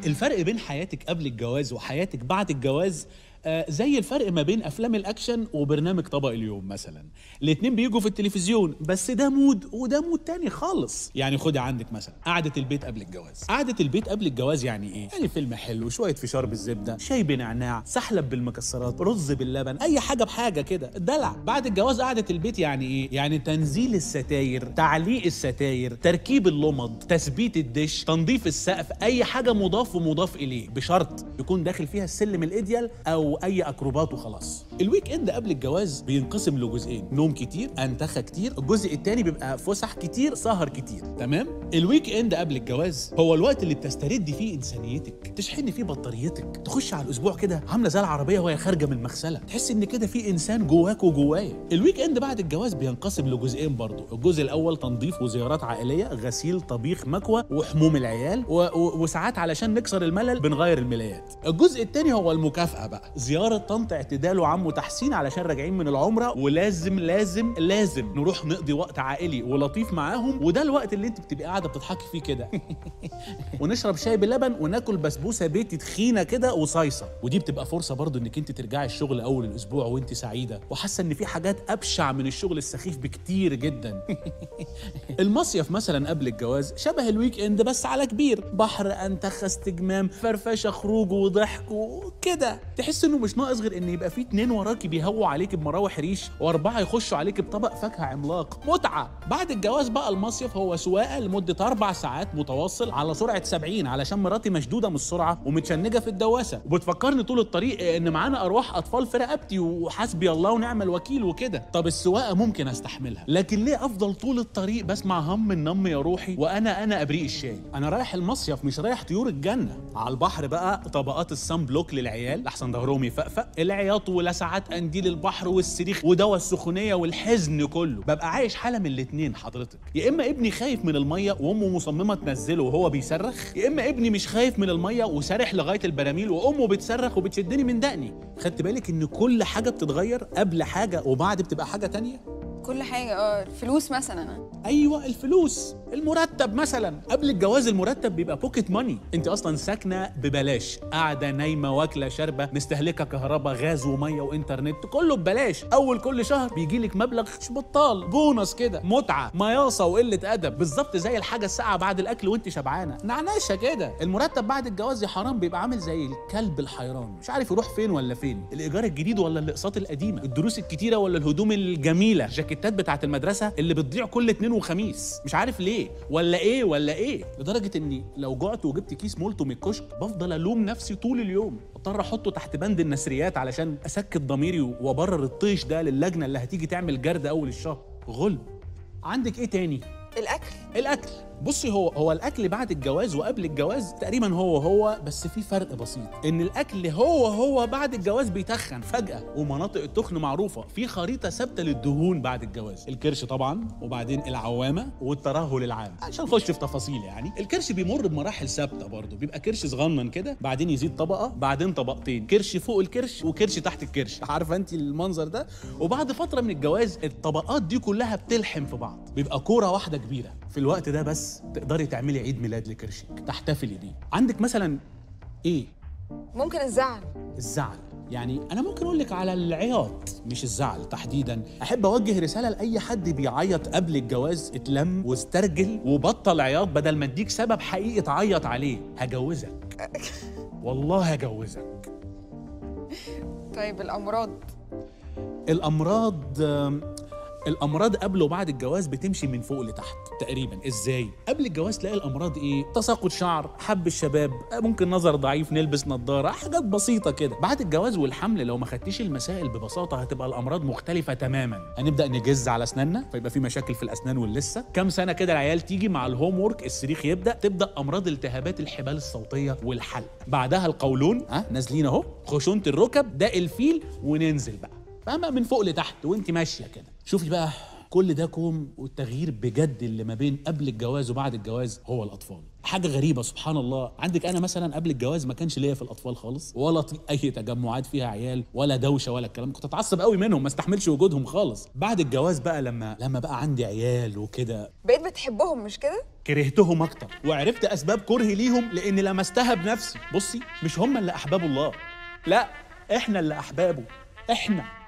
الفرق بين حياتك قبل الجواز وحياتك بعد الجواز آه، زي الفرق ما بين افلام الاكشن وبرنامج طبق اليوم مثلا الاتنين بيجوا في التلفزيون بس ده مود وده مود تاني خالص يعني خدي عندك مثلا قعده البيت قبل الجواز قعده البيت قبل الجواز يعني ايه يعني فيلم حلو شويه فشار بالزبده شاي بنعناع سحلب بالمكسرات رز باللبن اي حاجه بحاجه كده دلع بعد الجواز قعده البيت يعني ايه يعني تنزيل الستاير تعليق الستاير تركيب اللمض تثبيت الدش تنظيف السقف اي حاجه مضاف ومضاف اليه بشرط يكون داخل فيها السلم الايديال او اي اكروبات وخلاص الويك اند قبل الجواز بينقسم لجزئين نوم كتير انتخه كتير الجزء الثاني بيبقى فسح كتير سهر كتير تمام الويك اند قبل الجواز هو الوقت اللي بتسترد فيه انسانيتك تشحن فيه بطاريتك تخش على الاسبوع كده عامله زي العربيه وهي خارجه من المغسله تحس ان كده في انسان جواك وجوايا الويك اند بعد الجواز بينقسم لجزئين برضه الجزء الاول تنظيف وزيارات عائليه غسيل طبيخ مكوى وحموم العيال و... و... وساعات علشان نكسر الملل بنغير الملايات الجزء الثاني هو المكافاه بقى زياره طنط اعتدال وعمه تحسين علشان راجعين من العمره ولازم لازم لازم نروح نقضي وقت عائلي ولطيف معاهم وده الوقت اللي انت بتبقي قاعده بتضحكي فيه كده ونشرب شاي بلبن وناكل بسبوسه بيتي تخينه كده وصايصه ودي بتبقى فرصه برضو انك انت ترجعي الشغل اول الاسبوع وانت سعيده وحاسه ان في حاجات ابشع من الشغل السخيف بكتير جدا المصيف مثلا قبل الجواز شبه الويك اند بس على كبير بحر انتخه استجمام فرفشه خروج وضحك وكده تحس انه مش ناقص غير ان يبقى في اتنين وراكي بيهووا عليك بمراوح ريش واربعه يخشوا عليك بطبق فاكهه عملاق متعه بعد الجواز بقى المصيف هو سواقه لمده اربع ساعات متواصل على سرعه 70 علشان مراتي مشدوده من السرعه ومتشنجه في الدواسه وبتفكرني طول الطريق ان معانا ارواح اطفال في رقبتي وحسبي الله ونعم الوكيل وكده طب السواقه ممكن استحملها لكن ليه افضل طول الطريق بسمع هم النم يا روحي وانا انا ابريق الشاي انا رايح المصيف مش رايح طيور الجنه على البحر بقى طبقات الصن بلوك للعيال لحسن ظهرهم يفقفق العياط ولسعات قنديل البحر والصريخ ودواء السخونيه والحزن كله ببقى عايش حاله من الاتنين حضرتك يا اما ابني خايف من الميه وامه مصممه تنزله وهو بيصرخ يا اما ابني مش خايف من الميه وسارح لغايه البراميل وامه بتصرخ وبتشدني من دقني خدت بالك ان كل حاجه بتتغير قبل حاجه وبعد بتبقى حاجه تانية كل حاجه اه الفلوس مثلا ايوه الفلوس المرتب مثلا قبل الجواز المرتب بيبقى بوكيت ماني انت اصلا ساكنه ببلاش قاعده نايمه واكله شاربه مستهلكه كهرباء غاز وميه وانترنت كله ببلاش اول كل شهر بيجي لك مبلغ مش بطال بونص كده متعه مياصه وقله ادب بالظبط زي الحاجه الساعه بعد الاكل وانت شبعانه نعناشه كده المرتب بعد الجواز يا حرام بيبقى عامل زي الكلب الحيران مش عارف يروح فين ولا فين الايجار الجديد ولا الاقساط القديمه الدروس الكتيره ولا الهدوم الجميله الجاكيتات بتاعت المدرسه اللي بتضيع كل اتنين وخميس مش عارف ليه ولا ايه ولا ايه لدرجه اني لو جعت وجبت كيس مولتو من الكشك بفضل الوم نفسي طول اليوم اضطر احطه تحت بند النسريات علشان اسكت ضميري وابرر الطيش ده للجنه اللي هتيجي تعمل جرد اول الشهر غلب عندك ايه تاني الاكل الاكل بصي هو هو الاكل بعد الجواز وقبل الجواز تقريبا هو هو بس في فرق بسيط ان الاكل هو هو بعد الجواز بيتخن فجاه ومناطق التخن معروفه في خريطه ثابته للدهون بعد الجواز الكرش طبعا وبعدين العوامه والترهل العام عشان نخش في تفاصيل يعني الكرش بيمر بمراحل ثابته برضه بيبقى كرش صغنن كده بعدين يزيد طبقه بعدين طبقتين كرش فوق الكرش وكرش تحت الكرش عارفه انت المنظر ده وبعد فتره من الجواز الطبقات دي كلها بتلحم في بعض بيبقى كوره واحده كبيره في الوقت ده بس تقدري تعملي عيد ميلاد لكرشك تحتفلي بيه عندك مثلا ايه ممكن الزعل الزعل يعني انا ممكن اقول لك على العياط مش الزعل تحديدا احب اوجه رساله لاي حد بيعيط قبل الجواز اتلم واسترجل وبطل عياط بدل ما اديك سبب حقيقي تعيط عليه هجوزك والله هجوزك طيب الامراض الامراض آم، الامراض قبل وبعد الجواز بتمشي من فوق لتحت تقريبا ازاي قبل الجواز تلاقي الامراض ايه تساقط شعر حب الشباب ممكن نظر ضعيف نلبس نظاره حاجات بسيطه كده بعد الجواز والحمل لو ما خدتيش المسائل ببساطه هتبقى الامراض مختلفه تماما هنبدا نجز على اسناننا فيبقى في مشاكل في الاسنان واللثه كام سنه كده العيال تيجي مع الهوم وورك الصريخ يبدا تبدا امراض التهابات الحبال الصوتيه والحلق بعدها القولون ها نازلين اهو خشونه الركب ده الفيل وننزل بقى فاهمه من فوق لتحت وانت ماشيه كده شوفي بقى كل ده كوم والتغيير بجد اللي ما بين قبل الجواز وبعد الجواز هو الاطفال حاجه غريبه سبحان الله عندك انا مثلا قبل الجواز ما كانش ليا في الاطفال خالص ولا طي- اي تجمعات فيها عيال ولا دوشه ولا الكلام كنت اتعصب قوي منهم ما استحملش وجودهم خالص بعد الجواز بقى لما لما بقى عندي عيال وكده بقيت بتحبهم مش كده كرهتهم اكتر وعرفت اسباب كرهي ليهم لاني لمستها بنفسي بصي مش هم اللي احباب الله لا احنا اللي احبابه احنا